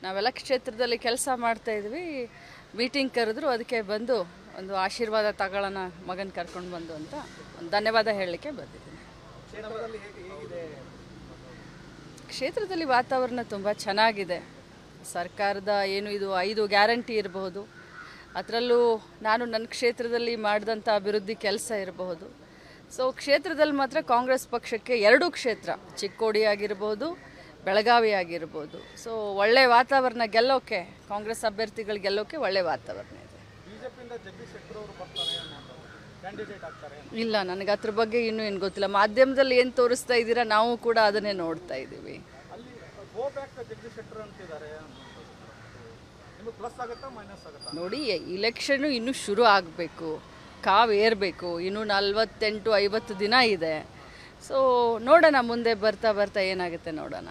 ನಾವೆಲ್ಲ ಕ್ಷೇತ್ರದಲ್ಲಿ ಕೆಲಸ ಮಾಡ್ತಾ ಇದ್ವಿ ಮೀಟಿಂಗ್ ಕರೆದ್ರು ಅದಕ್ಕೆ ಬಂದು ಒಂದು ಆಶೀರ್ವಾದ ತಗೊಳ್ಳೋಣ ಮಗನ ಕರ್ಕೊಂಡು ಬಂದು ಅಂತ ಒಂದು ಧನ್ಯವಾದ ಹೇಳಲಿಕ್ಕೆ ಬಂದಿದ್ದೀನಿ ಕ್ಷೇತ್ರದಲ್ಲಿ ಹೇಗೆ ಹೇಗಿದೆ ಕ್ಷೇತ್ರದಲ್ಲಿ ವಾತಾವರಣ ತುಂಬ ಚೆನ್ನಾಗಿದೆ ಸರ್ಕಾರದ ಏನು ಇದು ಐದು ಗ್ಯಾರಂಟಿ ಇರಬಹುದು ಅದರಲ್ಲೂ ನಾನು ನನ್ನ ಕ್ಷೇತ್ರದಲ್ಲಿ ಮಾಡಿದಂಥ ಅಭಿವೃದ್ಧಿ ಕೆಲಸ ಇರಬಹುದು ಸೊ ಕ್ಷೇತ್ರದಲ್ಲಿ ಮಾತ್ರ ಕಾಂಗ್ರೆಸ್ ಪಕ್ಷಕ್ಕೆ ಎರಡೂ ಕ್ಷೇತ್ರ ಚಿಕ್ಕೋಡಿ ಆಗಿರ್ಬೋದು ಬೆಳಗಾವಿ ಆಗಿರ್ಬೋದು ಸೊ ಒಳ್ಳೆ ವಾತಾವರಣ ಗೆಲ್ಲೋಕ್ಕೆ ಕಾಂಗ್ರೆಸ್ ಅಭ್ಯರ್ಥಿಗಳು ಗೆಲ್ಲೋಕ್ಕೆ ಒಳ್ಳೆ ವಾತಾವರಣ ಇದೆ ಬಿಜೆಪಿಯಿಂದ ಜಗದೀಶ್ ಶೆಟ್ಟರ್ ಅವರು ಬರ್ತಾರೆ ಅನ್ನೋದು ಕ್ಯಾಂಡಿಡೇಟ್ ಆಗ್ತಾರೆ ಇಲ್ಲ ನನಗೆ ಅದ್ರ ಬಗ್ಗೆ ಇನ್ನೂ ಏನು ಗೊತ್ತಿಲ್ಲ ಮಾಧ್ಯಮದಲ್ಲಿ ಏನು ತೋರಿಸ್ತಾ ಇದ್ದೀರಾ ನಾವು ಕೂಡ ಅದನ್ನೇ ನೋಡ್ತಾ ಇದ್ದೀವಿ ಅಲ್ಲಿ ಗೋ ಬ್ಯಾಕ್ ಜಗದೀಶ್ ಶೆಟ್ಟರ್ ಅಂತಿದ್ದಾರೆ ನಿಮಗೆ ಪ್ಲಸ್ ಆಗುತ್ತಾ ಮೈನಸ್ ಆಗುತ್ತಾ ನೋಡಿ ಇಲೆಕ್ಷನ್ನು ಇನ್ನೂ ಶುರು ಆಗಬೇಕು ಕಾವು ಏರಬೇಕು ಇನ್ನೂ ನಲ್ವತ್ತೆಂಟು ಐವತ್ತು ದಿನ ಇದೆ ಸೊ ನೋಡೋಣ ಮುಂದೆ ಬರ್ತಾ ಬರ್ತಾ ಏನಾಗುತ್ತೆ ನೋಡೋಣ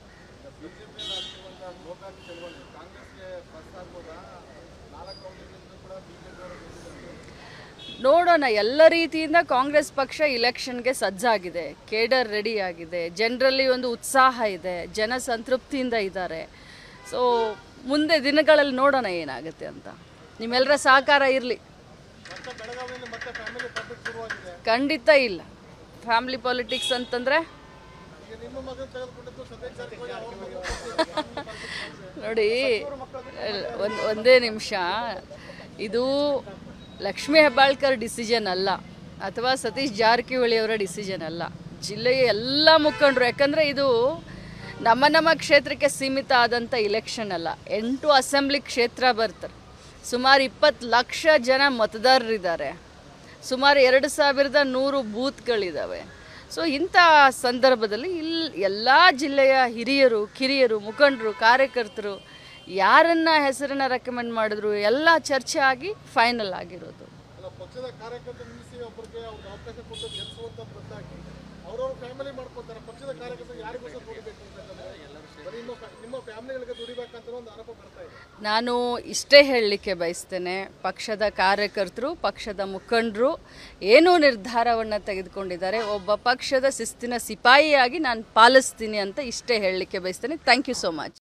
ನೋಡೋಣ ಎಲ್ಲ ರೀತಿಯಿಂದ ಕಾಂಗ್ರೆಸ್ ಪಕ್ಷ ಇಲೆಕ್ಷನ್ಗೆ ಸಜ್ಜಾಗಿದೆ ಕೇಡರ್ ರೆಡಿ ಆಗಿದೆ ಜನರಲ್ಲಿ ಒಂದು ಉತ್ಸಾಹ ಇದೆ ಜನ ಸಂತೃಪ್ತಿಯಿಂದ ಇದ್ದಾರೆ ಸೊ ಮುಂದೆ ದಿನಗಳಲ್ಲಿ ನೋಡೋಣ ಏನಾಗುತ್ತೆ ಅಂತ ನಿಮ್ಮೆಲ್ಲರ ಸಹಕಾರ ಇರಲಿ ಮತ್ತೆ ಬೆಳಗಾವಿಯಲ್ಲಿ ಮತ್ತೆ ಫ್ಯಾಮಿಲಿ ಪಾಲಿಟಿಕ್ಸ್ ಶುರುವಾಗಿದೆ ಖಂಡಿತ ಇಲ್ಲ ಫ್ಯಾಮಿಲಿ ಪಾಲಿಟಿಕ್ಸ್ ಅಂತಂದರೆ ಈಗ ನಿಮ್ಮ ಮಗನ ತೆಗೆದುಕೊಂಡಿದ್ದು ಸತೀಶ್ ಜಾರಕಿಹೊಳಿ ಅವ್ರ ಮಗನ ನೋಡಿ ಒಂದು ಒಂದೇ ನಿಮಿಷ ಇದು ಲಕ್ಷ್ಮೀ ಹೆಬ್ಬಾಳ್ಕರ್ ಡಿಸಿಷನ್ ಅಲ್ಲ ಅಥವಾ ಸತೀಶ್ ಜಾರಕಿಹೊಳಿ ಅವರ ಡಿಸಿಷನ್ ಅಲ್ಲ ಜಿಲ್ಲೆಯ ಎಲ್ಲ ಮುಖಂಡರು ಯಾಕಂದರೆ ಇದು ನಮ್ಮ ನಮ್ಮ ಕ್ಷೇತ್ರಕ್ಕೆ ಸೀಮಿತ ಆದಂಥ ಇಲೆಕ್ಷನ್ ಅಲ್ಲ ಎಂಟು ಅಸೆಂಬ್ಲಿ ಕ್ಷೇತ್ರ ಬರ್ತಾರೆ ಸುಮಾರು ಇಪ್ಪತ್ತು ಲಕ್ಷ ಜನ ಮತದಾರರಿದ್ದಾರೆ ಸುಮಾರು ಎರಡು ಸಾವಿರದ ನೂರು ಬೂತ್ಗಳಿದ್ದಾವೆ ಸೊ ಇಂಥ ಸಂದರ್ಭದಲ್ಲಿ ಇಲ್ಲಿ ಎಲ್ಲ ಜಿಲ್ಲೆಯ ಹಿರಿಯರು ಕಿರಿಯರು ಮುಖಂಡರು ಕಾರ್ಯಕರ್ತರು ಯಾರನ್ನ ಹೆಸರನ್ನ ರೆಕಮೆಂಡ್ ಮಾಡಿದ್ರು ಎಲ್ಲ ಚರ್ಚೆ ಆಗಿ ಫೈನಲ್ ಆಗಿರೋದು ಅಲ್ಲ ಪಕ್ಷದ ಕಾರ್ಯಕರ್ತ ನಿಲ್ಲಿಸಿ ಒಬ್ಬರಿಗೆ ಅವ್ರಿಗೆ ಅವಕಾಶ ಕೊಟ್ಟು ಗೆಲ್ಲಿಸುವಂಥದ್ದು ಬದಲಾಗಿ ಅವ್ರವ್ರ ಫ್ಯಾಮಿಲಿ ಮಾಡ್ಕೊತಾರೆ ಪಕ್ಷದ ಕಾರ್ಯಕರ್ತರು ಯಾರಿಗೂ ಸಹ ದುಡಿಬೇಕು ಅಂತಂದ್ರೆ ಬರೀ ನಿಮ್ಮ ಫ್ಯಾ- ನಿಮ್ಮ ಫ್ಯಾಮಿಲಿಗಳಿಗೆ ದುಡಿಬೇಕಂತ ಒಂದು ಆರೋಪ ಬರ್ತಾ ಇದೆ ನಾನು ಇಷ್ಟೇ ಹೇಳಲಿಕ್ಕೆ ಬಯಸ್ತೇನೆ ಪಕ್ಷದ ಕಾರ್ಯಕರ್ತರು ಪಕ್ಷದ ಮುಖಂಡರು ಏನೂ ನಿರ್ಧಾರವನ್ನು ತೆಗೆದುಕೊಂಡಿದ್ದಾರೆ ಒಬ್ಬ ಪಕ್ಷದ ಶಿಸ್ತಿನ ಸಿಪಾಯಿಯಾಗಿ ನಾನು ಪಾಲಿಸ್ತೀನಿ ಅಂತ ಇಷ್ಟೇ ಹೇಳಲಿಕ್ಕೆ ಬಯಸ್ತೇನೆ ಥ್ಯಾಂಕ್ ಯು ಸೋ ಮಚ್